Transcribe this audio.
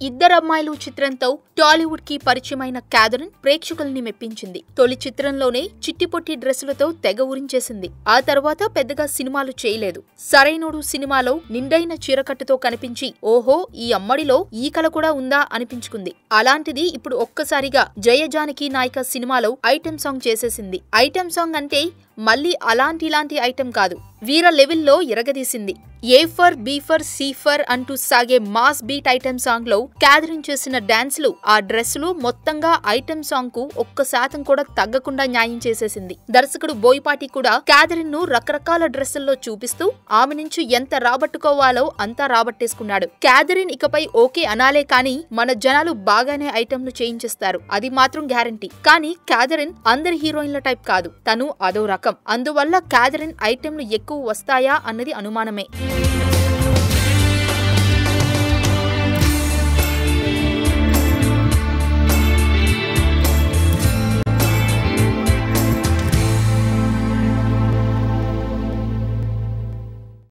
ఇద్దరమ్మాయిలు చిత్రంతో టాలీవుడ్ కి పరిచయమైన క్యాథరిన్ ప్రేక్షకుల్ని మెప్పించింది తొలి చిత్రంలోనే చిట్టిపొట్టి డ్రెస్సులతో తెగ ఊరించేసింది ఆ తర్వాత పెద్దగా సినిమాలు చేయలేదు సరైనోడు సినిమాలో నిండైన చీరకట్టుతో కనిపించి ఓహో ఈ అమ్మడిలో ఈ కళ కూడా ఉందా అనిపించుకుంది అలాంటిది ఇప్పుడు ఒక్కసారిగా జయజానకి నాయక సినిమాలో ఐటెం సాంగ్ చేసేసింది ఐటెం సాంగ్ అంటే మళ్ళీ అలాంటి ఇలాంటి ఐటెం కాదు వీర లెవెల్లో ఎరగదీసింది A for be for C for అంటూ సాగే మాస్ బీట్ ఐటెం సాంగ్ లో క్యాథరిన్ చేసిన డాన్స్లు ఆ డ్రెస్సులు మొత్తంగా ఐటెం సాంగ్ కు ఒక్క శాతం కూడా తగ్గకుండా న్యాయం చేసేసింది దర్శకుడు బోయపాటి కూడా క్యాథరిన్ ను రకరకాల డ్రెస్సుల్లో చూపిస్తూ ఆమె నుంచి ఎంత రాబట్టుకోవాలో అంతా రాబట్టేసుకున్నాడు క్యాథరిన్ ఇకపై ఓకే అనాలే కానీ మన జనాలు బాగానే ఐటెంలు చేయించేస్తారు అది మాత్రం గ్యారంటీ కానీ క్యాథరిన్ అందరి హీరోయిన్ల టైప్ కాదు తను అదో రకం అందువల్ల క్యాథరిన్ ఐటెంలు ఎక్కువ వస్తాయా అన్నది అనుమానమే